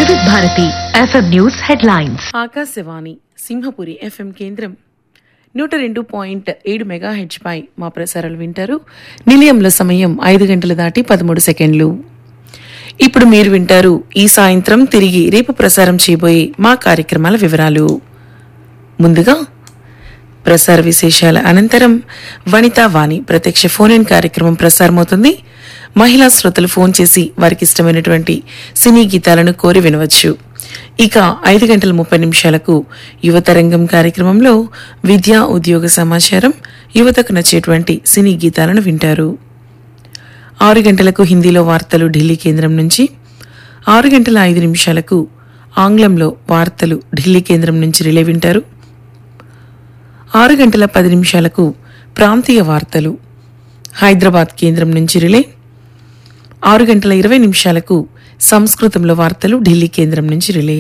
వివిధ Bharati FM news headlines Akashvani Simhapuri FM కేంద్రం నూట రెండు పాయింట్ ఏడు మెగా పై మా ప్రసారాలు వింటారు నిలయంలో సమయం ఐదు గంటలు దాటి పదమూడు సెకండ్లు ఇప్పుడు మీరు వింటారు ఈ సాయంత్రం తిరిగి రేపు ప్రసారం చేయబోయే మా కార్యక్రమాల వివరాలు ముందుగా ప్రసార విశేషాల అనంతరం వనితా వాణి ప్రత్యక్ష ఫోన్ ఇన్ కార్యక్రమం ప్రసారమవుతుంది మహిళా శ్రోతలు ఫోన్ చేసి వారికి ఇష్టమైనటువంటి సినీ గీతాలను కోరి వినవచ్చు ఇక ఐదు గంటల ముప్పై నిమిషాలకు యువతరంగం కార్యక్రమంలో విద్యా ఉద్యోగ సమాచారం యువతకు నచ్చేటువంటి సినీ గీతాలను వింటారు ఆరు గంటలకు హిందీలో వార్తలు ఢిల్లీ కేంద్రం నుంచి ఆరు గంటల ఐదు నిమిషాలకు ఆంగ్లంలో వార్తలు ఢిల్లీ కేంద్రం నుంచి రిలే వింటారు ఆరు గంటల పది నిమిషాలకు ప్రాంతీయ వార్తలు హైదరాబాద్ కేంద్రం నుంచి రిలే ఆరు గంటల ఇరవై నిమిషాలకు సంస్కృతంలో వార్తలు ఢిల్లీ కేంద్రం నుంచి రిలే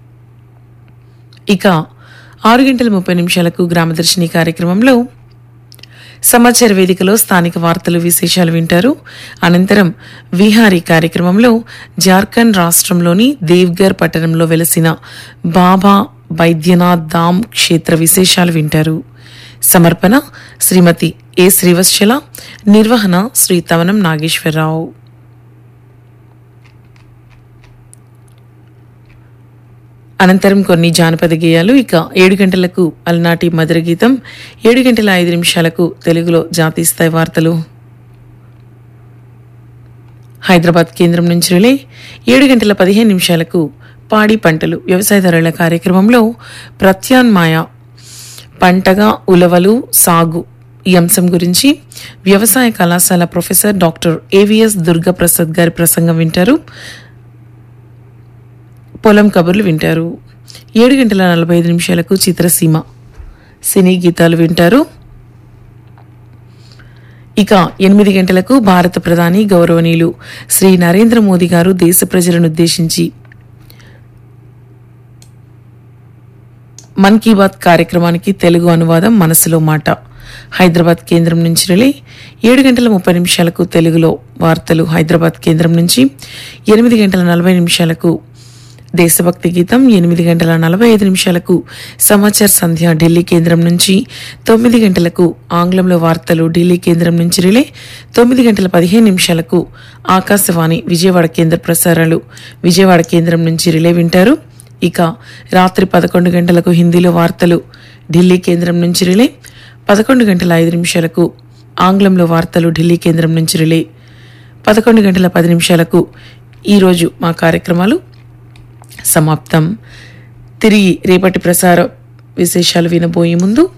ఇక ఆరు గంటల ముప్పై నిమిషాలకు గ్రామదర్శిని కార్యక్రమంలో సమాచార వేదికలో స్థానిక వార్తలు విశేషాలు వింటారు అనంతరం విహారీ కార్యక్రమంలో జార్ఖండ్ రాష్ట్రంలోని దేవ్గర్ పట్టణంలో వెలసిన బాబా బైద్యనాథ్ ధామ్ క్షేత్ర విశేషాలు వింటారు సమర్పణ శ్రీమతి ఏ శ్రీవత్సల నిర్వహణ శ్రీ తవనం నాగేశ్వరరావు అనంతరం కొన్ని జానపద గేయాలు ఇక ఏడు గంటలకు అలనాటి మధుర గీతం ఏడు గంటల ఐదు నిమిషాలకు తెలుగులో జాతీయ స్థాయి వార్తలు హైదరాబాద్ కేంద్రం నుంచి రిలే ఏడు గంటల పదిహేను నిమిషాలకు పాడి పంటలు వ్యవసాయదారుల కార్యక్రమంలో ప్రత్యామ్నాయ పంటగా ఉలవలు సాగు ఈ అంశం గురించి వ్యవసాయ కళాశాల ప్రొఫెసర్ డాక్టర్ ఏవిఎస్ దుర్గాప్రసాద్ గారి ప్రసంగం వింటారు పొలం కబుర్లు వింటారు ఏడు గంటల నలభై ఐదు నిమిషాలకు చిత్రసీమ సినీ గీతాలు వింటారు ఇక ఎనిమిది గంటలకు భారత ప్రధాని గౌరవనీయులు శ్రీ నరేంద్ర మోదీ గారు దేశ ప్రజలను ఉద్దేశించి మన్ కీ బాత్ కార్యక్రమానికి తెలుగు అనువాదం మనసులో మాట హైదరాబాద్ కేంద్రం నుంచి రిలే ఏడు గంటల ముప్పై నిమిషాలకు తెలుగులో వార్తలు హైదరాబాద్ కేంద్రం నుంచి ఎనిమిది గంటల నలభై నిమిషాలకు దేశభక్తి గీతం ఎనిమిది గంటల నలభై ఐదు నిమిషాలకు సమాచార్ సంధ్య ఢిల్లీ కేంద్రం నుంచి తొమ్మిది గంటలకు ఆంగ్లంలో వార్తలు ఢిల్లీ కేంద్రం నుంచి రిలే తొమ్మిది గంటల పదిహేను నిమిషాలకు ఆకాశవాణి విజయవాడ కేంద్ర ప్రసారాలు విజయవాడ కేంద్రం నుంచి రిలే వింటారు ఇక రాత్రి పదకొండు గంటలకు హిందీలో వార్తలు ఢిల్లీ కేంద్రం నుంచి రిలే పదకొండు గంటల ఐదు నిమిషాలకు ఆంగ్లంలో వార్తలు ఢిల్లీ కేంద్రం నుంచి రిలే పదకొండు గంటల పది నిమిషాలకు ఈరోజు మా కార్యక్రమాలు సమాప్తం తిరిగి రేపటి ప్రసార విశేషాలు వినబోయే ముందు